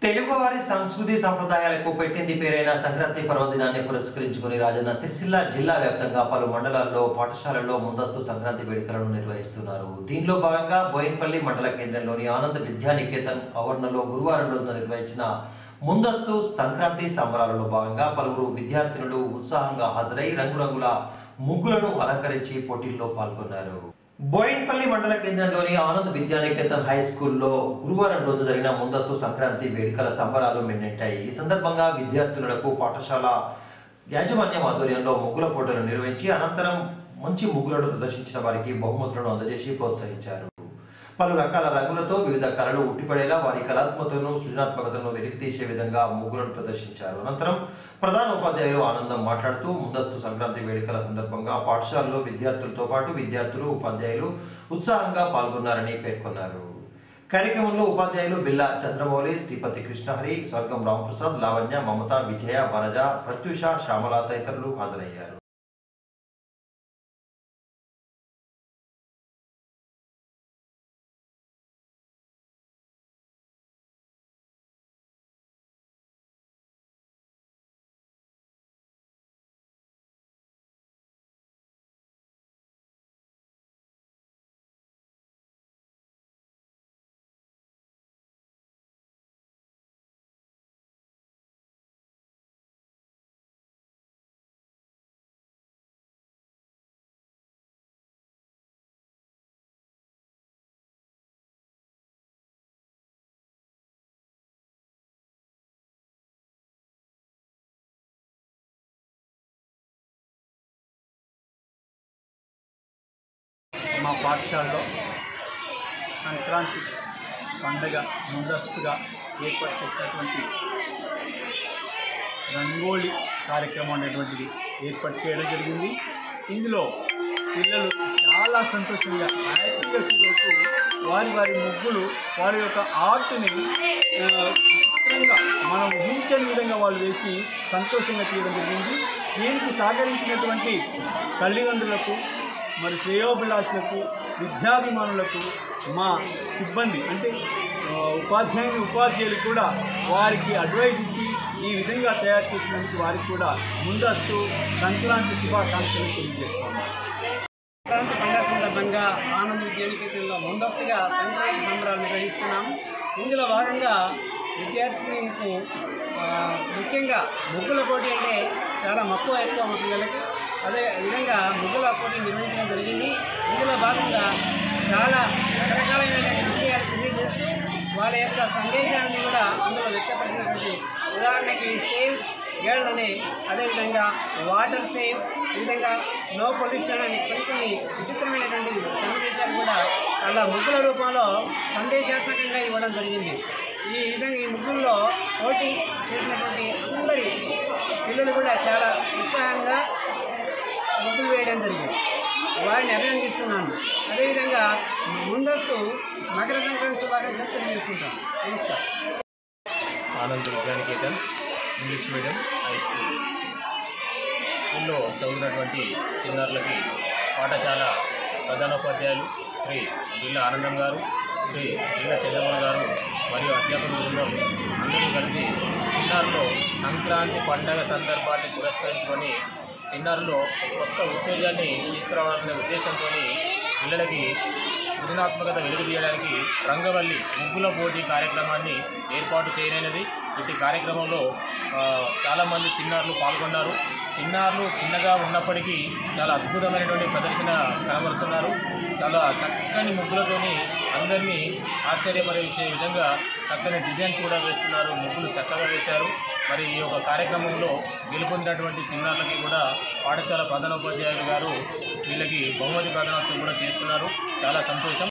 తెలుగువారి సంస్కృతి సంప్రదాయాలకు పెట్టింది పేరైన సంక్రాంతి పర్వదినాన్ని పురస్కరించుకుని రాజన్న సిరిసిల్ల జిల్లా వ్యాప్తంగా పలు మండలాల్లో పాఠశాలల్లో ముందస్తు సంక్రాంతి వేడుకలను నిర్వహిస్తున్నారు దీనిలో భాగంగా బోయిన్పల్లి మండల కేంద్రంలోని ఆనంద్ విద్యానికేతన్ ఆవరణలో గురువారం రోజున నిర్వహించిన ముందస్తు సంక్రాంతి సంబరాలలో భాగంగా పలువురు విద్యార్థినులు ఉత్సాహంగా హాజరై రంగురంగుల ముగ్గులను అలంకరించి పోటీల్లో పాల్గొన్నారు బోయిన్పల్లి మండల కేంద్రంలోని ఆనంద్ విద్యానికేతన్ హై స్కూల్లో గురువారం రోజు జరిగిన ముందస్తు సంక్రాంతి వేడుకల సంబరాలు మిన్నెట్టాయి ఈ సందర్భంగా విద్యార్థులకు పాఠశాల యాజమాన్యం ఆధ్వర్యంలో ముగ్గుల పోటీలు నిర్వహించి అనంతరం మంచి ముగ్గులను ప్రదర్శించిన వారికి బహుమతులను అందజేసి ప్రోత్సహించారు పలు రకాల రంగులతో వివిధ కళలు ఉట్టిపడేలా వారి కళాత్మకతను సృజనాత్మకతను వెలికి తీసే విధంగా ముగ్గులను ప్రదర్శించారు అనంతరం ప్రధాన ఉపాధ్యాయులు ఆనందం మాట్లాడుతూ ముందస్తు సంక్రాంతి వేడుకల సందర్భంగా పాఠశాలలో విద్యార్థులతో పాటు విద్యార్థులు ఉపాధ్యాయులు ఉత్సాహంగా పాల్గొన్నారని పేర్కొన్నారు కార్యక్రమంలో ఉపాధ్యాయులు బిల్లా చంద్రమౌళి శ్రీపతి కృష్ణహరి స్వర్గం రామప్రసాద్ లావణ్య మమత విజయ వనజ ప్రత్యూష శ్యామల తదితరులు హాజరయ్యారు మా పాఠశాలలో సంక్రాంతి పండగ ముందస్తుగా ఏర్పాటు చేసినటువంటి రంగోళి కార్యక్రమం అనేటువంటిది ఏర్పాటు చేయడం జరిగింది ఇందులో పిల్లలు చాలా సంతోషంగా హ్యాపీగా ఫీల్ అవుతూ వారి వారి ముగ్గులు వారి యొక్క ఆర్ట్ని ఆ, చిత్రంగా మనం ఊహించని విధంగా వాళ్ళు వేసి సంతోషంగా తీయడం జరిగింది దీనికి సహకరించినటువంటి తల్లిదండ్రులకు మరి శ్రేయోభిలాషులకు విద్యాభిమానులకు మా సిబ్బంది అంటే ఆ, ఉపాధ్యాయుని ఉపాధ్యాయులు కూడా వారికి అడ్వైజ్ ఇచ్చి ఈ విధంగా తయారు చేసినందుకు వారికి కూడా ముందస్తు సంక్రాంతి శుభాకాంక్షలు తెలియజేస్తున్నాం సంక్రాంతి పండుగ సందర్భంగా ఆనంద విద్యానికేతనంలో ముందస్తుగా సంక్రాంతి సంబరాలు నిర్వహిస్తున్నాం ఇందులో భాగంగా విద్యార్థినులకు ఆ, ముఖ్యంగా ముగ్గుల పోటీ అంటే చాలా మక్కువ ఎక్కువ మా పిల్లలకి అదే విధంగా ముగ్గుల పోటీ నిర్వహించడం జరిగింది ఇందులో భాగంగా చాలా రకరకాలైన విషయాలు తెలియజేస్తూ వాళ్ళ యొక్క సందేశాన్ని కూడా అందులో వ్యక్తపరిచినటువంటి ఉదాహరణకి సేవ్ గర్ల్ అనే అదేవిధంగా వాటర్ సేవ్ ఈ విధంగా నో పొల్యూషన్ అని కొన్ని కొన్ని విచిత్రమైనటువంటి సందేశాలు కూడా అలా ముగ్గుల రూపంలో సందేశాత్మకంగా ఇవ్వడం జరిగింది ఈ విధంగా ఈ ముగ్గుల్లో పోటీ చేసినటువంటి అందరి పిల్లలు కూడా చాలా ఉత్సాహంగా ముగ్గులు వేయడం జరిగింది వారిని అభినందిస్తున్నాను అదేవిధంగా ముందస్తు మకర సంక్రాంతి శుభాకాంక్షలు తెలియజేసుకుంటాం నమస్కారం Anand Vidyanikethan English medium high school స్కూల్లో చదువుతున్నటువంటి చిన్నారులకి పాఠశాల ప్రధానోపాధ్యాయులు శ్రీ బిల్ల ఆనందం గారు శ్రీ బిల్ల చంద్రమణ గారు మరియు అధ్యాపక బృందం అందరూ కలిసి చిన్నారులో సంక్రాంతి పండగ సందర్భాన్ని పురస్కరించుకొని చిన్నారులో కొత్త ఉత్తేజాన్ని తీసుకురావాలనే ఉద్దేశంతో పిల్లలకి సృజనాత్మకత వెలుగు తీయడానికి రంగవల్లి ముగ్గుల పోటీ కార్యక్రమాన్ని ఏర్పాటు చేయనైనది ఇటు కార్యక్రమంలో ఆ, చాలామంది చిన్నారులు పాల్గొన్నారు చిన్నారులు చిన్నగా ఉన్నప్పటికీ చాలా అద్భుతమైనటువంటి ప్రదర్శన కనబరుస్తున్నారు చాలా చక్కని ముగ్గులతోని అందరినీ ఆశ్చర్యపరిచే విధంగా చక్కని డిజైన్స్ కూడా వేస్తున్నారు ముగ్గులు చక్కగా వేశారు మరి ఈ యొక్క కార్యక్రమంలో గెలుపొందినటువంటి చిన్నారులకి కూడా పాఠశాల ప్రధానోపాధ్యాయులు గారు వీళ్ళకి బహుమతి ప్రధానోత్సవం కూడా చేస్తున్నారు చాలా సంతోషం